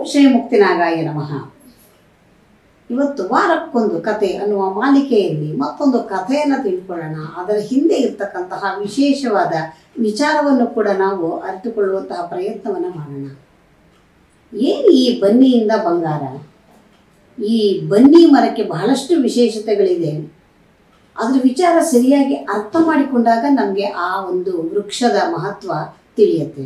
ಶ್ರೀ ಮುಕ್ತಿನಾಗಾಯ ನಮಃ ಇವತ್ತು ವಾರಕ್ಕೊಂದು ಕತೆ ಅನ್ನುವ ಮಾಲಿಕೆಯಲ್ಲಿ ಮತ್ತೊಂದು ಕಥೆಯನ್ನು ತಿಳ್ಕೊಳ್ಳೋಣ ಅದರ ಹಿಂದೆ ಇರ್ತಕ್ಕಂತಹ ವಿಶೇಷವಾದ ವಿಚಾರವನ್ನು ಕೂಡ ನಾವು ಅರಿತುಕೊಳ್ಳುವಂತಹ ಪ್ರಯತ್ನವನ್ನು ಮಾಡೋಣ ಏನು ಈ ಬನ್ನಿಯಿಂದ ಬಂಗಾರ ಈ ಬನ್ನಿ ಮರಕ್ಕೆ ಬಹಳಷ್ಟು ವಿಶೇಷತೆಗಳಿದೆ ಅದರ ವಿಚಾರ ಸರಿಯಾಗಿ ಅರ್ಥ ಮಾಡಿಕೊಂಡಾಗ ನಮಗೆ ಆ ಒಂದು ವೃಕ್ಷದ ಮಹತ್ವ ತಿಳಿಯುತ್ತೆ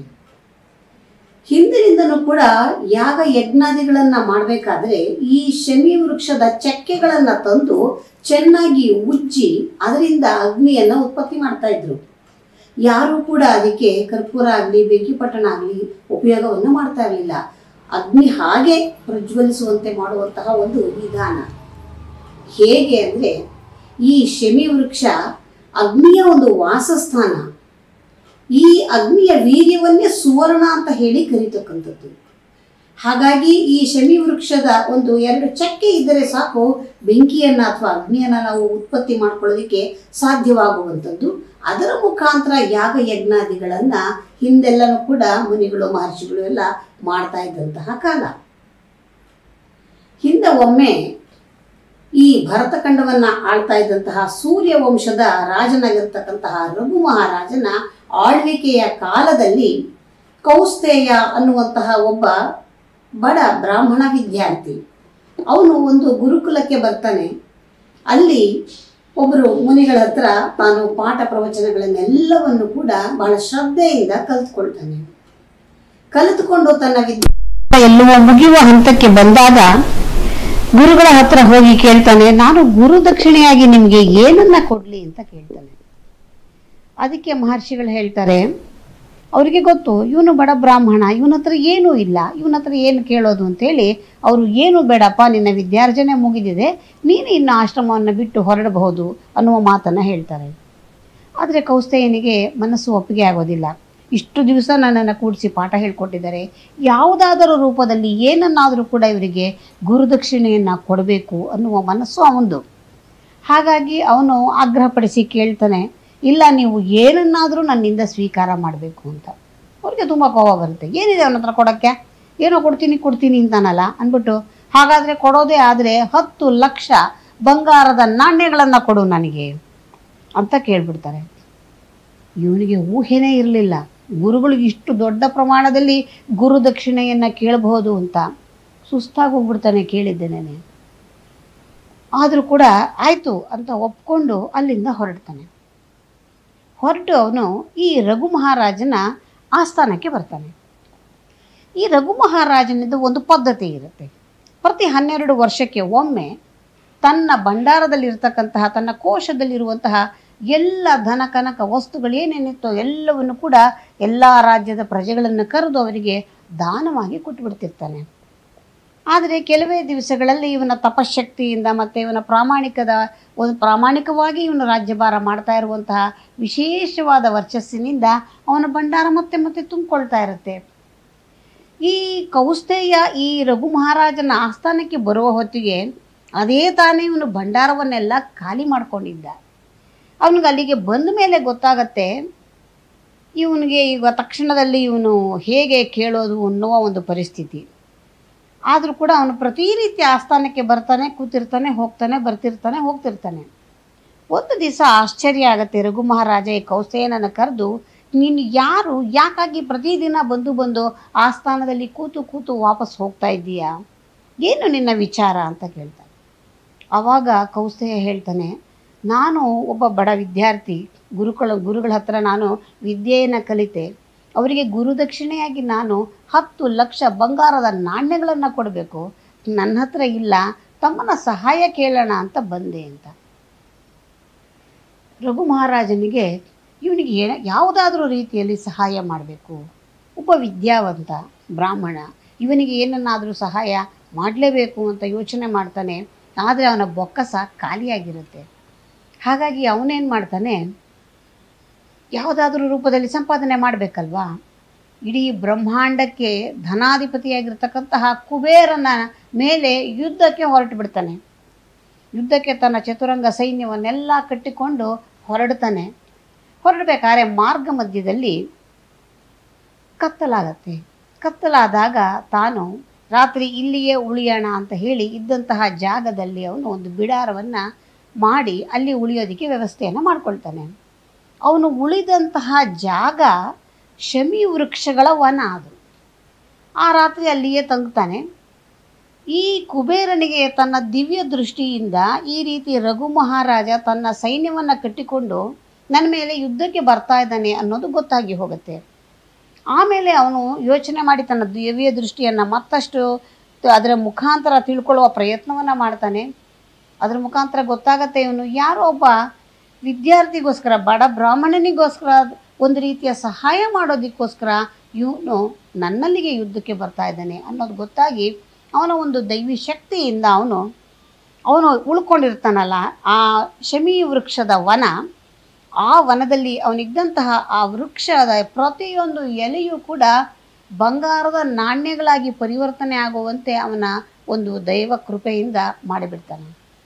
ಹಿಂದಿನಿಂದನೂ ಕೂಡ ಯಾಗ ಯಜ್ಞಾದಿಗಳನ್ನು ಮಾಡಬೇಕಾದ್ರೆ ಈ ಶಮಿ ವೃಕ್ಷದ ಚಕ್ಕೆಗಳನ್ನು ತಂದು ಚೆನ್ನಾಗಿ ಉಜ್ಜಿ ಅದರಿಂದ ಅಗ್ನಿಯನ್ನು ಉತ್ಪತ್ತಿ ಮಾಡ್ತಾ ಇದ್ರು ಯಾರೂ ಕೂಡ ಅದಕ್ಕೆ ಕರ್ಪೂರ ಆಗಲಿ ಬೆಂಕಿಪಟ್ಟಣ ಆಗಲಿ ಉಪಯೋಗವನ್ನು ಮಾಡ್ತಾ ಇರಲಿಲ್ಲ ಅಗ್ನಿ ಹಾಗೆ ಪ್ರಜ್ವಲಿಸುವಂತೆ ಮಾಡುವಂತಹ ಒಂದು ವಿಧಾನ ಹೇಗೆ ಅಂದರೆ ಈ ಶಮಿ ವೃಕ್ಷ ಅಗ್ನಿಯ ಒಂದು ವಾಸಸ್ಥಾನ ಈ ಅಗ್ನಿಯ ವೀರ್ಯವನ್ನೇ ಸುವರ್ಣ ಅಂತ ಹೇಳಿ ಕರೀತಕ್ಕಂಥದ್ದು ಹಾಗಾಗಿ ಈ ಶಮಿ ವೃಕ್ಷದ ಒಂದು ಎರಡು ಚಕ್ಕೆ ಇದ್ದರೆ ಸಾಕು ಬೆಂಕಿಯನ್ನು ಅಥವಾ ಅಗ್ನಿಯನ್ನು ನಾವು ಉತ್ಪತ್ತಿ ಮಾಡ್ಕೊಳ್ಳೋದಕ್ಕೆ ಸಾಧ್ಯವಾಗುವಂಥದ್ದು ಅದರ ಮುಖಾಂತರ ಯಾಗ ಯಜ್ಞಾದಿಗಳನ್ನು ಹಿಂದೆಲ್ಲನೂ ಕೂಡ ಮುನಿಗಳು ಮಹರ್ಷಿಗಳು ಎಲ್ಲ ಮಾಡ್ತಾ ಇದ್ದಂತಹ ಕಾಲ ಹಿಂದೆ ಒಮ್ಮೆ ಈ ಭರತಖಂಡವನ್ನ ಆಳ್ತಾ ಇದ್ದಂತಹ ಸೂರ್ಯ ವಂಶದ ರಾಜನಾಗಿರ್ತಕ್ಕಂತಹ ರಘು ಮಹಾರಾಜನ ಆಳ್ವಿಕೆಯ ಕಾಲದಲ್ಲಿ ಕೌಸ್ತೇಯ ಅನ್ನುವಂತಹ ಒಬ್ಬ ಬಡ ಬ್ರಾಹ್ಮಣ ವಿದ್ಯಾರ್ಥಿ ಅವನು ಒಂದು ಗುರುಕುಲಕ್ಕೆ ಬರ್ತಾನೆ ಅಲ್ಲಿ ಒಬ್ಬರು ಮುನಿಗಳ ಹತ್ರ ತಾನು ಪಾಠ ಪ್ರವಚನಗಳನ್ನೆಲ್ಲವನ್ನು ಕೂಡ ಬಹಳ ಶ್ರದ್ಧೆಯಿಂದ ಕಲಿತ್ಕೊಳ್ತಾನೆ ಕಲಿತುಕೊಂಡು ತನ್ನ ವಿದ್ಯೆ ಎಲ್ಲವೂ ಮುಗಿಯುವ ಹಂತಕ್ಕೆ ಬಂದಾಗ ಗುರುಗಳ ಹತ್ರ ಹೋಗಿ ಕೇಳ್ತಾನೆ ನಾನು ಗುರು ದಕ್ಷಿಣೆಯಾಗಿ ನಿಮಗೆ ಏನನ್ನ ಕೊಡ್ಲಿ ಅಂತ ಕೇಳ್ತಾನೆ ಅದಕ್ಕೆ ಮಹರ್ಷಿಗಳು ಹೇಳ್ತಾರೆ ಅವರಿಗೆ ಗೊತ್ತು ಇವನು ಬಡ ಬ್ರಾಹ್ಮಣ ಇವನ ಹತ್ರ ಏನೂ ಇಲ್ಲ ಇವನ ಹತ್ರ ಏನು ಕೇಳೋದು ಅಂತೇಳಿ ಅವರು ಏನು ಬೇಡಪ್ಪ ನಿನ್ನ ವಿದ್ಯಾರ್ಜನೆ ಮುಗಿದಿದೆ ನೀನು ಇನ್ನು ಆಶ್ರಮವನ್ನು ಬಿಟ್ಟು ಹೊರಡಬಹುದು ಅನ್ನುವ ಮಾತನ್ನು ಹೇಳ್ತಾರೆ ಆದರೆ ಕೌಸ್ತೇಯನಿಗೆ ಮನಸ್ಸು ಒಪ್ಪಿಗೆ ಆಗೋದಿಲ್ಲ ಇಷ್ಟು ದಿವಸ ನನ್ನನ್ನು ಕೂಡಿಸಿ ಪಾಠ ಹೇಳ್ಕೊಟ್ಟಿದ್ದಾರೆ ಯಾವುದಾದರೂ ರೂಪದಲ್ಲಿ ಏನನ್ನಾದರೂ ಕೂಡ ಇವರಿಗೆ ಗುರುದಕ್ಷಿಣೆಯನ್ನು ಕೊಡಬೇಕು ಅನ್ನುವ ಮನಸ್ಸು ಅವನದು ಹಾಗಾಗಿ ಅವನು ಆಗ್ರಹಪಡಿಸಿ ಕೇಳ್ತಾನೆ ಇಲ್ಲ ನೀವು ಏನನ್ನಾದರೂ ನನ್ನಿಂದ ಸ್ವೀಕಾರ ಮಾಡಬೇಕು ಅಂತ ಅವ್ರಿಗೆ ತುಂಬ ಕೋಪ ಬರುತ್ತೆ ಏನಿದೆ ಅವನ ಹತ್ರ ಕೊಡೋಕ್ಕೆ ಏನೋ ಕೊಡ್ತೀನಿ ಕೊಡ್ತೀನಿ ಅಂತಾನಲ್ಲ ಅಂದ್ಬಿಟ್ಟು ಹಾಗಾದರೆ ಕೊಡೋದೇ ಆದರೆ ಹತ್ತು ಲಕ್ಷ ಬಂಗಾರದ ನಾಣ್ಯಗಳನ್ನು ಕೊಡು ನನಗೆ ಅಂತ ಕೇಳ್ಬಿಡ್ತಾರೆ ಇವನಿಗೆ ಊಹೆನೇ ಇರಲಿಲ್ಲ ಗುರುಗಳಿಗೆ ಇಷ್ಟು ದೊಡ್ಡ ಪ್ರಮಾಣದಲ್ಲಿ ಗುರು ದಕ್ಷಿಣೆಯನ್ನು ಕೇಳಬಹುದು ಅಂತ ಸುಸ್ತಾಗಿ ಹೋಗ್ಬಿಡ್ತಾನೆ ಕೇಳಿದ್ದೇನೆ ಆದರೂ ಕೂಡ ಆಯಿತು ಅಂತ ಒಪ್ಕೊಂಡು ಅಲ್ಲಿಂದ ಹೊರಡ್ತಾನೆ ಹೊರಟು ಅವನು ಈ ರಘು ಮಹಾರಾಜನ ಆಸ್ಥಾನಕ್ಕೆ ಬರ್ತಾನೆ ಈ ರಘು ಮಹಾರಾಜನಿಂದ ಒಂದು ಪದ್ಧತಿ ಇರುತ್ತೆ ಪ್ರತಿ ಹನ್ನೆರಡು ವರ್ಷಕ್ಕೆ ಒಮ್ಮೆ ತನ್ನ ಭಂಡಾರದಲ್ಲಿರ್ತಕ್ಕಂತಹ ತನ್ನ ಕೋಶದಲ್ಲಿರುವಂತಹ ಎಲ್ಲ ಧನ ಕನಕ ವಸ್ತುಗಳು ಏನೇನಿತ್ತೋ ಎಲ್ಲವನ್ನು ಕೂಡ ಎಲ್ಲ ರಾಜ್ಯದ ಪ್ರಜೆಗಳನ್ನು ಕರೆದು ಅವರಿಗೆ ದಾನವಾಗಿ ಕೊಟ್ಟುಬಿಡ್ತಿರ್ತಾನೆ ಆದರೆ ಕೆಲವೇ ದಿವಸಗಳಲ್ಲಿ ಇವನ ತಪಶಕ್ತಿಯಿಂದ ಮತ್ತು ಇವನ ಪ್ರಾಮಾಣಿಕದ ಒಂದು ಪ್ರಾಮಾಣಿಕವಾಗಿ ಇವನು ರಾಜ್ಯಭಾರ ಮಾಡ್ತಾ ಇರುವಂತಹ ವಿಶೇಷವಾದ ವರ್ಚಸ್ಸಿನಿಂದ ಅವನ ಭಂಡಾರ ಮತ್ತೆ ಮತ್ತೆ ತುಂಬಿಕೊಳ್ತಾ ಇರುತ್ತೆ ಈ ಕೌಸ್ತೇಯ ಈ ರಘು ಮಹಾರಾಜನ ಆಸ್ಥಾನಕ್ಕೆ ಬರುವ ಹೊತ್ತಿಗೆ ಅದೇ ತಾನೇ ಇವನು ಭಂಡಾರವನ್ನೆಲ್ಲ ಖಾಲಿ ಮಾಡ್ಕೊಂಡಿದ್ದ ಅವನಿಗೆ ಅಲ್ಲಿಗೆ ಬಂದ ಮೇಲೆ ಗೊತ್ತಾಗತ್ತೆ ಇವನಿಗೆ ಈಗ ತಕ್ಷಣದಲ್ಲಿ ಇವನು ಹೇಗೆ ಕೇಳೋದು ಅನ್ನುವ ಒಂದು ಪರಿಸ್ಥಿತಿ ಆದರೂ ಕೂಡ ಅವನು ಪ್ರತಿನಿತ್ಯ ಆಸ್ಥಾನಕ್ಕೆ ಬರ್ತಾನೆ ಕೂತಿರ್ತಾನೆ ಹೋಗ್ತಾನೆ ಬರ್ತಿರ್ತಾನೆ ಹೋಗ್ತಿರ್ತಾನೆ ಒಂದು ದಿವಸ ಆಶ್ಚರ್ಯ ಆಗುತ್ತೆ ರಘು ಮಹಾರಾಜ ಈ ಕೌಸೇಯನನ್ನು ಕರೆದು ನೀನು ಯಾರು ಯಾಕಾಗಿ ಪ್ರತಿದಿನ ಬಂದು ಬಂದು ಆಸ್ಥಾನದಲ್ಲಿ ಕೂತು ಕೂತು ವಾಪಸ್ ಹೋಗ್ತಾ ಇದ್ದೀಯಾ ಏನು ನಿನ್ನ ವಿಚಾರ ಅಂತ ಕೇಳ್ತಾನೆ ಆವಾಗ ಕೌಸೇಯ ಹೇಳ್ತಾನೆ ನಾನು ಒಬ್ಬ ಬಡ ವಿದ್ಯಾರ್ಥಿ ಗುರುಗಳ ಗುರುಗಳ ಹತ್ರ ನಾನು ವಿದ್ಯೆಯನ್ನು ಕಲಿತೆ ಅವರಿಗೆ ಗುರುದಕ್ಷಿಣೆಯಾಗಿ ನಾನು ಹತ್ತು ಲಕ್ಷ ಬಂಗಾರದ ನಾಣ್ಯಗಳನ್ನು ಕೊಡಬೇಕು ನನ್ನ ಹತ್ರ ಇಲ್ಲ ತಮ್ಮನ ಸಹಾಯ ಕೇಳೋಣ ಅಂತ ಬಂದೆ ಅಂತ ರಘು ಮಹಾರಾಜನಿಗೆ ಇವನಿಗೆ ಏನ ಯಾವುದಾದ್ರೂ ರೀತಿಯಲ್ಲಿ ಸಹಾಯ ಮಾಡಬೇಕು ಒಬ್ಬ ವಿದ್ಯಾವಂತ ಬ್ರಾಹ್ಮಣ ಇವನಿಗೆ ಏನನ್ನಾದರೂ ಸಹಾಯ ಮಾಡಲೇಬೇಕು ಅಂತ ಯೋಚನೆ ಮಾಡ್ತಾನೆ ಆದರೆ ಅವನ ಬೊಕ್ಕಸ ಖಾಲಿಯಾಗಿರುತ್ತೆ ಹಾಗಾಗಿ ಅವನೇನು ಮಾಡ್ತಾನೆ ಯಾವುದಾದ್ರೂ ರೂಪದಲ್ಲಿ ಸಂಪಾದನೆ ಮಾಡಬೇಕಲ್ವಾ ಇಡೀ ಬ್ರಹ್ಮಾಂಡಕ್ಕೆ ಧನಾಧಿಪತಿಯಾಗಿರ್ತಕ್ಕಂತಹ ಕುಬೇರನ ಮೇಲೆ ಯುದ್ಧಕ್ಕೆ ಹೊರಟು ಬಿಡ್ತಾನೆ ಯುದ್ಧಕ್ಕೆ ತನ್ನ ಚತುರಂಗ ಸೈನ್ಯವನ್ನೆಲ್ಲ ಕಟ್ಟಿಕೊಂಡು ಹೊರಡ್ತಾನೆ ಹೊರಡಬೇಕಾದ್ರೆ ಮಾರ್ಗ ಮಧ್ಯದಲ್ಲಿ ಕತ್ತಲಾಗತ್ತೆ ಕತ್ತಲಾದಾಗ ತಾನು ರಾತ್ರಿ ಇಲ್ಲಿಯೇ ಉಳಿಯೋಣ ಅಂತ ಹೇಳಿ ಇದ್ದಂತಹ ಜಾಗದಲ್ಲಿ ಅವನು ಒಂದು ಬಿಡಾರವನ್ನು ಮಾಡಿ ಅಲ್ಲಿ ಉಳಿಯೋದಕ್ಕೆ ವ್ಯವಸ್ಥೆಯನ್ನು ಮಾಡ್ಕೊಳ್ತಾನೆ ಅವನು ಉಳಿದಂತಹ ಜಾಗ ಶಮಿ ವೃಕ್ಷಗಳ ವನ ಅದು ಆ ರಾತ್ರಿ ಅಲ್ಲಿಯೇ ತಂಗ್ತಾನೆ ಈ ಕುಬೇರನಿಗೆ ತನ್ನ ದಿವ್ಯ ದೃಷ್ಟಿಯಿಂದ ಈ ರೀತಿ ರಘು ಮಹಾರಾಜ ತನ್ನ ಸೈನ್ಯವನ್ನು ಕಟ್ಟಿಕೊಂಡು ನನ್ನ ಮೇಲೆ ಯುದ್ಧಕ್ಕೆ ಬರ್ತಾ ಇದ್ದಾನೆ ಅನ್ನೋದು ಗೊತ್ತಾಗಿ ಹೋಗುತ್ತೆ ಆಮೇಲೆ ಅವನು ಯೋಚನೆ ಮಾಡಿ ತನ್ನ ದಿವ್ಯ ದೃಷ್ಟಿಯನ್ನು ಮತ್ತಷ್ಟು ತ- ಅದರ ಮುಖಾಂತರ ತಿಳ್ಕೊಳ್ಳುವ ಪ್ರಯತ್ನವನ್ನು ಮಾಡ್ತಾನೆ ಅದರ ಮುಖಾಂತರ ಗೊತ್ತಾಗತ್ತೆ ಇವನು ಯಾರೋ ಒಬ್ಬ ವಿದ್ಯಾರ್ಥಿಗೋಸ್ಕರ ಬಡ ಬ್ರಾಹ್ಮಣನಿಗೋಸ್ಕರ ಒಂದು ರೀತಿಯ ಸಹಾಯ ಮಾಡೋದಕ್ಕೋಸ್ಕರ ಇವನು ನನ್ನಲ್ಲಿಗೆ ಯುದ್ಧಕ್ಕೆ ಬರ್ತಾ ಇದ್ದಾನೆ ಅನ್ನೋದು ಗೊತ್ತಾಗಿ ಅವನ ಒಂದು ದೈವಿ ಶಕ್ತಿಯಿಂದ ಅವನು ಅವನು ಉಳ್ಕೊಂಡಿರ್ತಾನಲ್ಲ ಆ ಶಮಿ ವೃಕ್ಷದ ವನ ಆ ವನದಲ್ಲಿ ಅವನಿದ್ದಂತಹ ಆ ವೃಕ್ಷದ ಪ್ರತಿಯೊಂದು ಎಲೆಯೂ ಕೂಡ ಬಂಗಾರದ ನಾಣ್ಯಗಳಾಗಿ ಪರಿವರ್ತನೆ ಆಗುವಂತೆ ಅವನ ಒಂದು ದೈವ ಕೃಪೆಯಿಂದ ಮಾಡಿಬಿಡ್ತಾನೆ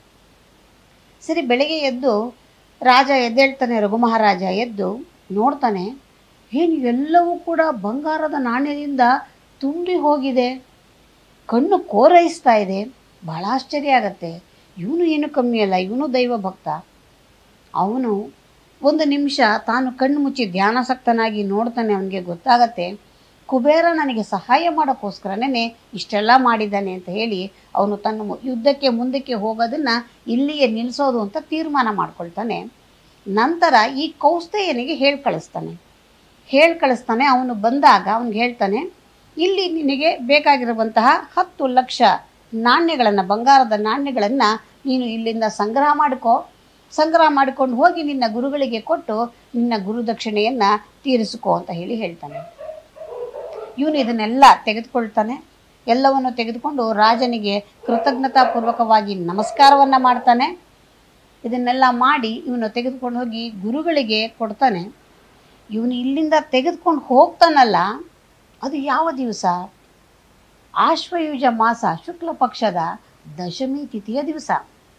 ಸರಿ ಬೆಳಗ್ಗೆ ಎದ್ದು ರಾಜ ಎದ್ದೇಳ್ತಾನೆ ರಘುಮಹಾರಾಜ ಎದ್ದು ನೋಡ್ತಾನೆ ಏನು ಎಲ್ಲವೂ ಕೂಡ ಬಂಗಾರದ ನಾಣ್ಯದಿಂದ ತುಂಬಿ ಹೋಗಿದೆ ಕಣ್ಣು ಕೋರೈಸ್ತಾ ಇದೆ ಭಾಳ ಆಶ್ಚರ್ಯ ಆಗತ್ತೆ ಇವನು ಏನು ಕಮ್ಮಿ ಅಲ್ಲ ಇವನು ದೈವ ಭಕ್ತ ಅವನು ಒಂದು ನಿಮಿಷ ತಾನು ಕಣ್ಣು ಮುಚ್ಚಿ ಧ್ಯಾನಾಸಕ್ತನಾಗಿ ನೋಡ್ತಾನೆ ಅವನಿಗೆ ಗೊತ್ತಾಗತ್ತೆ ಕುಬೇರ ನನಗೆ ಸಹಾಯ ಮಾಡೋಕ್ಕೋಸ್ಕರನೇ ಇಷ್ಟೆಲ್ಲ ಮಾಡಿದ್ದಾನೆ ಅಂತ ಹೇಳಿ ಅವನು ತನ್ನ ಮು- ಯುದ್ಧಕ್ಕೆ ಮುಂದಕ್ಕೆ ಹೋಗೋದನ್ನು ಇಲ್ಲಿಯೇ ನಿಲ್ಲಿಸೋದು ಅಂತ ತೀರ್ಮಾನ ಮಾಡ್ಕೊಳ್ತಾನೆ ನಂತರ ಈ ಕೌಸ್ತೇಯನಿಗೆ ಹೇಳಿ ಕಳಿಸ್ತಾನೆ ಹೇಳಿ ಕಳಿಸ್ತಾನೆ ಅವನು ಬಂದಾಗ ಅವನಿಗೆ ಹೇಳ್ತಾನೆ ಇಲ್ಲಿ ನಿನಗೆ ಬೇಕಾಗಿರುವಂತಹ ಹತ್ತು ಲಕ್ಷ ನಾಣ್ಯಗಳನ್ನು ಬಂಗಾರದ ನಾಣ್ಯಗಳನ್ನು ನೀನು ಇಲ್ಲಿಂದ ಸಂಗ್ರಹ ಮಾಡಿಕೋ ಸಂಗ್ರಹ ಮಾಡಿಕೊಂಡು ಹೋಗಿ ನಿನ್ನ ಗುರುಗಳಿಗೆ ಕೊಟ್ಟು ನಿನ್ನ ಗುರುದಕ್ಷಿಣೆಯನ್ನು ತೀರಿಸಿಕೋ ಅಂತ ಹೇಳಿ ಹೇಳ್ತಾನೆ ಇವನು ಇದನ್ನೆಲ್ಲ ತೆಗೆದುಕೊಳ್ತಾನೆ ಎಲ್ಲವನ್ನು ತೆಗೆದುಕೊಂಡು ರಾಜನಿಗೆ ಕೃತಜ್ಞತಾಪೂರ್ವಕವಾಗಿ ನಮಸ್ಕಾರವನ್ನು ಮಾಡ್ತಾನೆ ಇದನ್ನೆಲ್ಲ ಮಾಡಿ ಇವನು ತೆಗೆದುಕೊಂಡು ಹೋಗಿ ಗುರುಗಳಿಗೆ ಕೊಡ್ತಾನೆ ಇವನು ಇಲ್ಲಿಂದ ತೆಗೆದುಕೊಂಡು ಹೋಗ್ತಾನಲ್ಲ ಅದು ಯಾವ ದಿವಸ ಆಶ್ವಯುಜ ಮಾಸ ಶುಕ್ಲ ಪಕ್ಷದ ದಶಮಿ ತಿಥಿಯ ದಿವಸ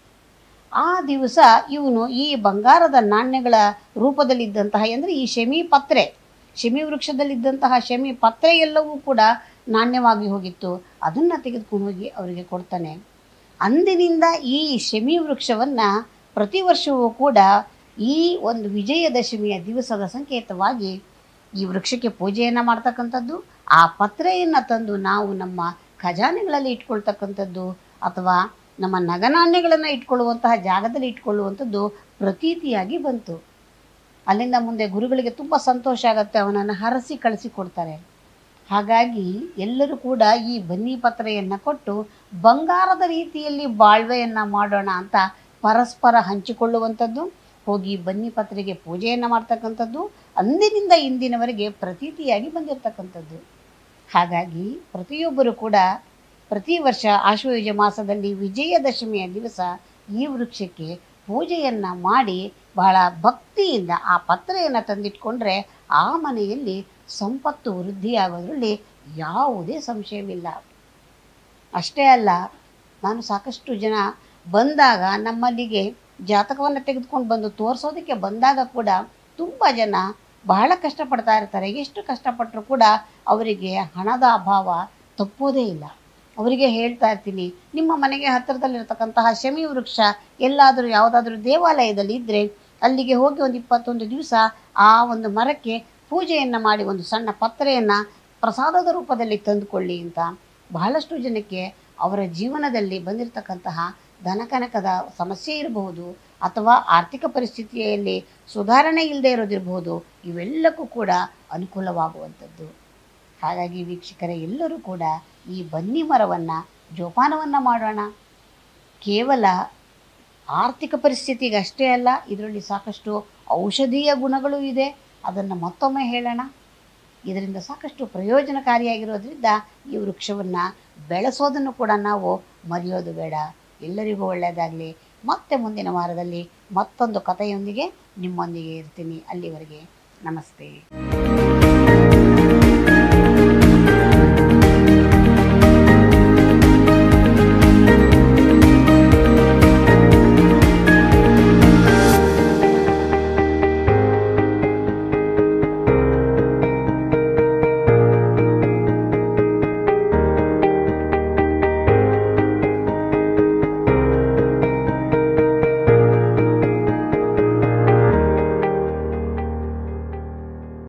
ಆ ದಿವಸ ಇವನು ಈ ಬಂಗಾರದ ನಾಣ್ಯಗಳ ರೂಪದಲ್ಲಿದ್ದಂತಹ ಅಂದರೆ ಈ ಶಮಿ ಪತ್ರೆ ಶಮಿ ವೃಕ್ಷದಲ್ಲಿದ್ದಂತಹ ಶಮಿ ಪತ್ರೆ ಎಲ್ಲವೂ ಕೂಡ ನಾಣ್ಯವಾಗಿ ಹೋಗಿತ್ತು ಅದನ್ನು ತೆಗೆದುಕೊಂಡು ಹೋಗಿ ಅವರಿಗೆ ಕೊಡ್ತಾನೆ ಅಂದಿನಿಂದ ಈ ಶಮಿ ವೃಕ್ಷವನ್ನು ಪ್ರತಿ ವರ್ಷವೂ ಕೂಡ ಈ ಒಂದು ವಿಜಯದಶಮಿಯ ದಿವಸದ ಸಂಕೇತವಾಗಿ ಈ ವೃಕ್ಷಕ್ಕೆ ಪೂಜೆಯನ್ನು ಮಾಡ್ತಕ್ಕಂಥದ್ದು ಆ ಪತ್ರೆಯನ್ನು ತಂದು ನಾವು ನಮ್ಮ ಖಜಾನೆಗಳಲ್ಲಿ ಇಟ್ಕೊಳ್ತಕ್ಕಂಥದ್ದು ಅಥವಾ ನಮ್ಮ ನಗನಾಣ್ಯಗಳನ್ನು ಇಟ್ಕೊಳ್ಳುವಂತಹ ಜಾಗದಲ್ಲಿ ಇಟ್ಕೊಳ್ಳುವಂಥದ್ದು ಪ್ರತೀತಿಯಾಗಿ ಬಂತು ಅಲ್ಲಿಂದ ಮುಂದೆ ಗುರುಗಳಿಗೆ ತುಂಬ ಸಂತೋಷ ಆಗುತ್ತೆ ಅವನನ್ನು ಹರಸಿ ಕಳಿಸಿ ಕೊಡ್ತಾರೆ ಹಾಗಾಗಿ ಎಲ್ಲರೂ ಕೂಡ ಈ ಬನ್ನಿ ಪತ್ರೆಯನ್ನು ಕೊಟ್ಟು ಬಂಗಾರದ ರೀತಿಯಲ್ಲಿ ಬಾಳ್ವೆಯನ್ನು ಮಾಡೋಣ ಅಂತ ಪರಸ್ಪರ ಹಂಚಿಕೊಳ್ಳುವಂಥದ್ದು ಹೋಗಿ ಬನ್ನಿ ಪತ್ರೆಗೆ ಪೂಜೆಯನ್ನು ಮಾಡ್ತಕ್ಕಂಥದ್ದು ಅಂದಿನಿಂದ ಇಂದಿನವರೆಗೆ ಪ್ರತೀತಿಯಾಗಿ ಬಂದಿರತಕ್ಕಂಥದ್ದು ಹಾಗಾಗಿ ಪ್ರತಿಯೊಬ್ಬರು ಕೂಡ ಪ್ರತಿ ವರ್ಷ ಆಶ್ವಯುಜ ಮಾಸದಲ್ಲಿ ವಿಜಯದಶಮಿಯ ದಿವಸ ಈ ವೃಕ್ಷಕ್ಕೆ ಪೂಜೆಯನ್ನು ಮಾಡಿ ಬಹಳ ಭಕ್ತಿಯಿಂದ ಆ ಪತ್ರೆಯನ್ನು ತಂದಿಟ್ಕೊಂಡ್ರೆ ಆ ಮನೆಯಲ್ಲಿ ಸಂಪತ್ತು ವೃದ್ಧಿಯಾಗೋದ್ರಲ್ಲಿ ಯಾವುದೇ ಸಂಶಯವಿಲ್ಲ ಅಷ್ಟೇ ಅಲ್ಲ ನಾನು ಸಾಕಷ್ಟು ಜನ ಬಂದಾಗ ನಮ್ಮಲ್ಲಿಗೆ ಜಾತಕವನ್ನು ತೆಗೆದುಕೊಂಡು ಬಂದು ತೋರಿಸೋದಕ್ಕೆ ಬಂದಾಗ ಕೂಡ ತುಂಬ ಜನ ಬಹಳ ಕಷ್ಟಪಡ್ತಾ ಇರ್ತಾರೆ ಎಷ್ಟು ಕಷ್ಟಪಟ್ಟರೂ ಕೂಡ ಅವರಿಗೆ ಹಣದ ಅಭಾವ ತಪ್ಪೋದೇ ಇಲ್ಲ ಅವರಿಗೆ ಹೇಳ್ತಾ ಇರ್ತೀನಿ ನಿಮ್ಮ ಮನೆಗೆ ಹತ್ತಿರದಲ್ಲಿರ್ತಕ್ಕಂತಹ ಶಮಿ ವೃಕ್ಷ ಎಲ್ಲಾದರೂ ಯಾವುದಾದ್ರೂ ದೇವಾಲಯದಲ್ಲಿ ಇದ್ದರೆ ಅಲ್ಲಿಗೆ ಹೋಗಿ ಒಂದು ಇಪ್ಪತ್ತೊಂದು ದಿವಸ ಆ ಒಂದು ಮರಕ್ಕೆ ಪೂಜೆಯನ್ನು ಮಾಡಿ ಒಂದು ಸಣ್ಣ ಪತ್ರೆಯನ್ನು ಪ್ರಸಾದದ ರೂಪದಲ್ಲಿ ತಂದುಕೊಳ್ಳಿ ಅಂತ ಬಹಳಷ್ಟು ಜನಕ್ಕೆ ಅವರ ಜೀವನದಲ್ಲಿ ಬಂದಿರತಕ್ಕಂತಹ ಧನಕನಕದ ಸಮಸ್ಯೆ ಇರಬಹುದು ಅಥವಾ ಆರ್ಥಿಕ ಪರಿಸ್ಥಿತಿಯಲ್ಲಿ ಸುಧಾರಣೆ ಇಲ್ಲದೆ ಇರೋದಿರಬಹುದು ಇವೆಲ್ಲಕ್ಕೂ ಕೂಡ ಅನುಕೂಲವಾಗುವಂಥದ್ದು ಹಾಗಾಗಿ ವೀಕ್ಷಕರೇ ಎಲ್ಲರೂ ಕೂಡ ಈ ಬನ್ನಿ ಮರವನ್ನು ಜೋಪಾನವನ್ನು ಮಾಡೋಣ ಕೇವಲ ಆರ್ಥಿಕ ಪರಿಸ್ಥಿತಿಗೆ ಅಷ್ಟೇ ಅಲ್ಲ ಇದರಲ್ಲಿ ಸಾಕಷ್ಟು ಔಷಧೀಯ ಗುಣಗಳು ಇದೆ ಅದನ್ನು ಮತ್ತೊಮ್ಮೆ ಹೇಳೋಣ ಇದರಿಂದ ಸಾಕಷ್ಟು ಪ್ರಯೋಜನಕಾರಿಯಾಗಿರೋದ್ರಿಂದ ಈ ವೃಕ್ಷವನ್ನು ಬೆಳೆಸೋದನ್ನು ಕೂಡ ನಾವು ಮರೆಯೋದು ಬೇಡ ಎಲ್ಲರಿಗೂ ಒಳ್ಳೆಯದಾಗಲಿ ಮತ್ತೆ ಮುಂದಿನ ವಾರದಲ್ಲಿ ಮತ್ತೊಂದು ಕಥೆಯೊಂದಿಗೆ ನಿಮ್ಮೊಂದಿಗೆ ಇರ್ತೀನಿ ಅಲ್ಲಿವರೆಗೆ ನಮಸ್ತೆ